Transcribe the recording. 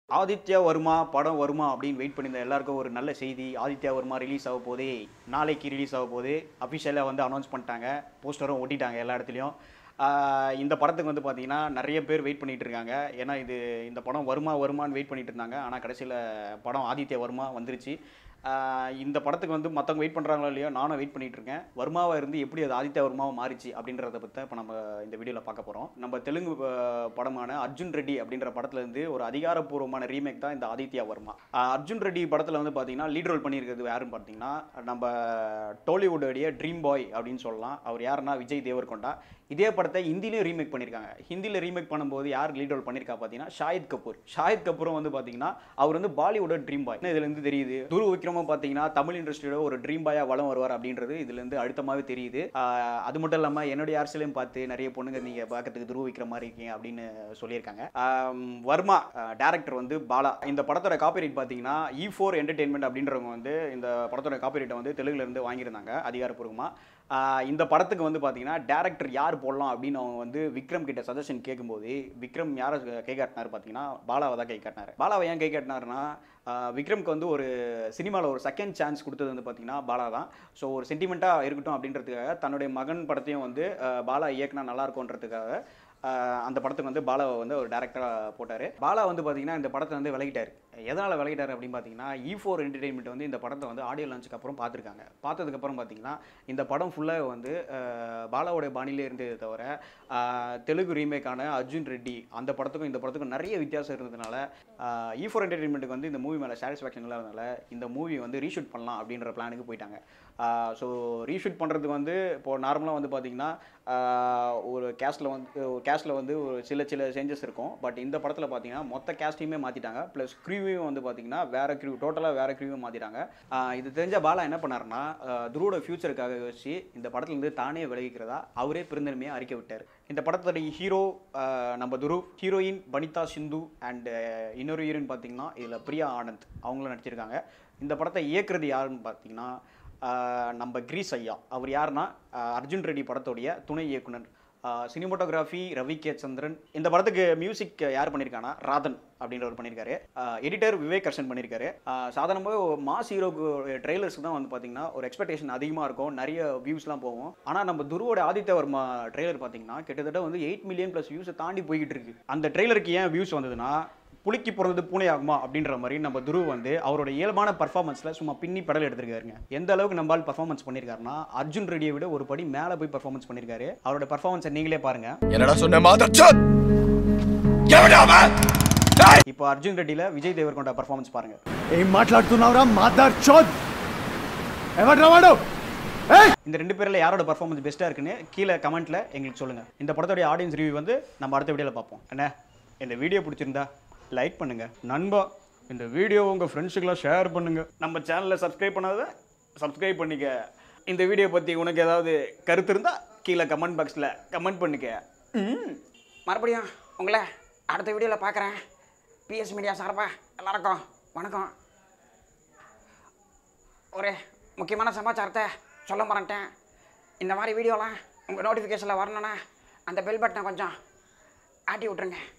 ஆதித்யா வருமா படம் வருமா அப்படின்னு வெயிட் பண்ணியிருந்த எல்லாருக்கும் ஒரு நல்ல செய்தி ஆதித்யா வருமா ரிலீஸ் ஆக போதே நாளைக்கு ரிலீஸ் ஆக போகுது அஃபிஷியலாக வந்து அனௌன்ஸ் பண்ணிட்டாங்க போஸ்டரும் ஒட்டிட்டாங்க எல்லா இடத்துலையும் ஆஹ் இந்த படத்துக்கு வந்து பார்த்தீங்கன்னா நிறைய பேர் வெயிட் பண்ணிட்டு இருக்காங்க ஏன்னா இது இந்த படம் வருமா வருமான்னு வெயிட் பண்ணிட்டு இருந்தாங்க ஆனால் கடைசியில் படம் ஆதித்யா வருமா வந்துருச்சு ஆஹ் இந்த படத்துக்கு வந்து மற்றவங்க வெயிட் பண்ணுறாங்களோ இல்லையோ நானும் வெயிட் பண்ணிட்டு இருக்கேன் வருமாவா இருந்து எப்படி அது ஆதித்யா வருமாவா மாறிச்சு அப்படின்றத பற்றி இப்போ நம்ம இந்த வீடியோவில் பார்க்க போகிறோம் நம்ம தெலுங்கு ஆஹ் படமான அர்ஜுன் ரெட்டி அப்படின்ற படத்துல இருந்து ஒரு அதிகாரப்பூர்வமான ரீமேக் தான் இந்த ஆதித்யா வர்மா ஆஹ் அர்ஜுன் ரெட்டி படத்தில் வந்து பார்த்தீங்கன்னா லீட் ரோல் பண்ணியிருக்கிறது யாருன்னு பார்த்தீங்கன்னா நம்ம டோலிவுட்டோடைய ட்ரீம் பாய் அப்படின்னு சொல்லலாம் அவர் யாருன்னா விஜய் தேவர்கொண்டா இதே படத்தை ஹிந்திலையும் ரீமேக் பண்ணியிருக்காங்க ஹிந்தியில் ரீமேக் பண்ணும்போது யார் லீட் ரோல் பண்ணியிருக்கா பார்த்தீங்கன்னா ஷாஹித் கபூர் ஷாஹித் கபூரும் வந்து பார்த்தீங்கன்னா அவர் வந்து பாலிவுட் ட்ரீம் பாய் இதுலேருந்து தெரியுது துரு விக்ரமும் பார்த்தீங்கன்னா தமிழ் இண்டஸ்ட்ரியோட ஒரு ட்ரீம் பாயா வளம் வருவார் அப்படின்றது இதுலேருந்து அழுத்தமாகவே தெரியுது ஆஹ் அது மட்டும் இல்லாமல் என்னுடைய அரசியலையும் பார்த்து நிறைய பொண்ணுங்க நீங்கள் பார்க்கறதுக்கு துருவ விக்ரம் மாதிரி இருக்கீங்க அப்படின்னு சொல்லியிருக்காங்க ஆம், வர்மா டேரக்டர் வந்து பாலா இந்த படத்தோட காப்பிரைட் பார்த்தீங்கன்னா இ ஃபோர் என்டர்டெயின்மெண்ட் அப்படின்றவங்க வந்து இந்த படத்தோட காப்பிரைட்டை வந்து தெலுங்குல இருந்து வாங்கியிருந்தாங்க அதிகாரப்பூர்வமாக ஆஹ் இந்த படத்துக்கு வந்து பார்த்தீங்கன்னா டேரக்டர் யார் போடலாம் அப்படின்னு அவங்க வந்து விக்ரம் கிட்ட சஜஷன் கேட்கும்போது விக்ரம் யாரை கை காட்டினார் பார்த்தீங்கன்னா பாலாவை தான் கை காட்டினார் பாலாவை ஏன் கை காட்டினாருன்னா ஆஹ் விக்ரம்க்கு வந்து ஒரு சினிமாவில் ஒரு செகண்ட் சான்ஸ் கொடுத்தது வந்து பார்த்தீங்கன்னா பாலா தான் ஸோ ஒரு சென்டிமெண்ட்டாக இருக்கட்டும் அப்படின்றதுக்காக தன்னுடைய மகன் படத்தையும் வந்து ஆஹ் பாலா இயக்குனா நல்லா இருக்கும்ன்றதுக்காக ஆஹ் அந்த படத்துக்கு வந்து பாலாவை வந்து ஒரு டேரக்டராக போட்டார் பாலா வந்து பார்த்தீங்கன்னா இந்த படத்தை வந்து விலகிட்டார் எதனால் விலகிட்டார் அப்படின்னு பார்த்தீங்கன்னா இ ஃபோர் என்டர்டெயின்மெண்ட் வந்து இந்த படத்தை வந்து ஆடியோ லான்ச்சுக்கு அப்புறம் பார்த்துருக்காங்க பார்த்ததுக்கப்புறம் பார்த்தீங்கன்னா இந்த படம் ஃபுல்லாக வந்து ஆஹ் பாலாவுடைய பாணியிலே இருந்ததே தவிர ஆஹ் தெலுங்கு ரீமேக்கான அர்ஜுன் ரெட்டி அந்த படத்துக்கும் இந்த படத்துக்கும் நிறைய வித்தியாசம் இருந்ததுனால இ ஃபோர் என்டர்டெயின்மெண்ட்டுக்கு வந்து இந்த மூவி மேலே சாட்டிஸ்ஃபேக்ஷன் இல்லாதனால இந்த மூவி வந்து ரீஷூட் பண்ணலாம் அப்படின்ற பிளானுக்கு போயிட்டாங்க ஸோ ரீஷூட் பண்ணுறதுக்கு வந்து இப்போது நார்மலாக வந்து பார்த்தீங்கன்னா ஆஹ் ஒரு கேஸ்டில் வந்து கேஸ்டில் வந்து ஒரு சில சில சேஞ்சஸ் இருக்கும் பட் இந்த படத்தில் பார்த்தீங்கன்னா மொத்த கேஸ்டையுமே மாற்றிட்டாங்க ப்ளஸ் க்ரீவையும் வந்து பார்த்தீங்கன்னா வேறு க்ரீவ் டோட்டலாக வேறு க்ரீவும் மாற்றிட்டாங்க இது தெரிஞ்ச பாலா என்ன பண்ணாருன்னா ஆஹ் துருவோட ஃபியூச்சருக்காக யோசிச்சு இந்த படத்துலேருந்து தானே விலகிக்கிறதா அவரே பெருந்தன்மையாக அறிக்கை விட்டார் இந்த படத்தோட ஹீரோ நம்ம துரு ஹீரோயின் வனிதா சிந்து அண்ட் இன்னொரு ஹீரோயின் பார்த்தீங்கன்னா இதில் பிரியா ஆனந்த் அவங்களும் நடிச்சிருக்காங்க இந்த படத்தை இயக்குறது யாருன்னு பார்த்தீங்கன்னா ஆஹ் நம்ம கிரீஸ் ஐயா அவர் யாருன்னா ஆஹ் அர்ஜுன் ரெட்டி படத்தோடைய துணை இயக்குனர் சினிமோட்டோகிராஃபி ரவி கே சந்திரன் இந்த படத்துக்கு மியூசிக் யார் பண்ணியிருக்கானா ராதன் அப்படின்றவர் பண்ணியிருக்காரு எடிட்டர் விவேக் கர்ஷன் பண்ணியிருக்காரு சாதாரணமாக மாஸ் ஹீரோக்கு ட்ரெய்லர்ஸ்க்கு தான் வந்து பார்த்தீங்கன்னா ஒரு எக்ஸ்பெக்டேஷன் அதிகமாக இருக்கும் நிறைய வியூஸ்லாம் போகும் ஆனால் நம்ம துருவோட ஆதித்ய வர்மா ட்ரெய்லர் பார்த்தீங்கன்னா கிட்டத்தட்ட வந்து எயிட் மில்லியன் ப்ளஸ் வியூஸை தாண்டி போய்கிட்டு இருக்கு அந்த ட்ரெய்லருக்கு ஏன் வியூஸ் வந்ததுன்னா புலிக்கு பிறந்தது பூனை ஆகுமா அப்படின்ற மாதிரி நம்ம துருவ் வந்து அவரோட இயல்பான பர்ஃபார்மன்ஸில் சும்மா பின்னி படல் எடுத்திருக்காருங்க எந்த அளவுக்கு நம்மால் பர்ஃபார்மன்ஸ் பண்ணியிருக்காருன்னா அர்ஜுன் ரெட்டியை விட ஒரு படி மேலே போய் பர்ஃபார்மன்ஸ் பண்ணியிருக்காரு அவரோட பர்ஃபார்மன்ஸை நீங்களே பாருங்க என்னடா சொன்ன மாதர்ச்சோத் எவன்டா அவன் டேய்! இப்போ அர்ஜுன் ரெட்டியில் விஜய் தேவர்கொண்ட பர்ஃபார்மன்ஸ் பாருங்க ఏం మాట్లాడుతున్నావురా మాదార్ చోద్ ఎవడ్రా వాడు ఏయ్ இந்த ரெண்டு பேரில் யாரோட பர்ஃபார்மன்ஸ் பெஸ்ட்டாக இருக்குன்னு கீழே கமெண்ட்டில் எங்களுக்கு சொல்லுங்கள் இந்த படத்தோடைய ஆடியன்ஸ் ரிவ்யூ வந்து நம்ம அடுத்த வீடியோவில் பார்ப்போம் என்ன இந்த வீடியோ பிடிச்சிருந்தா லைக் பண்ணுங்க நண்பா இந்த வீடியோ உங்கள் ஃப்ரெண்ட்ஸுக்கெல்லாம் ஷேர் பண்ணுங்க நம்ம சேனலில் சப்ஸ்கிரைப் பண்ணாத சப்ஸ்கிரைப் பண்ணிக்க இந்த வீடியோ பற்றி உனக்கு ஏதாவது கருத்து இருந்தால் கீழே கமெண்ட் பாக்ஸில் கமெண்ட் பண்ணிக்க ம் மறுபடியும் உங்களை அடுத்த வீடியோவில் பார்க்குறேன் பிஎஸ் மீடியா சார்பா எல்லாருக்கும் வணக்கம் ஒரு முக்கியமான சமாச்சாரத்தை சொல்ல மறந்துட்டேன் இந்த மாதிரி வீடியோலாம் உங்கள் நோட்டிஃபிகேஷனில் வரணுன்னா அந்த பெல் பட்டனை கொஞ்சம் ஆட்டி விட்ருங்க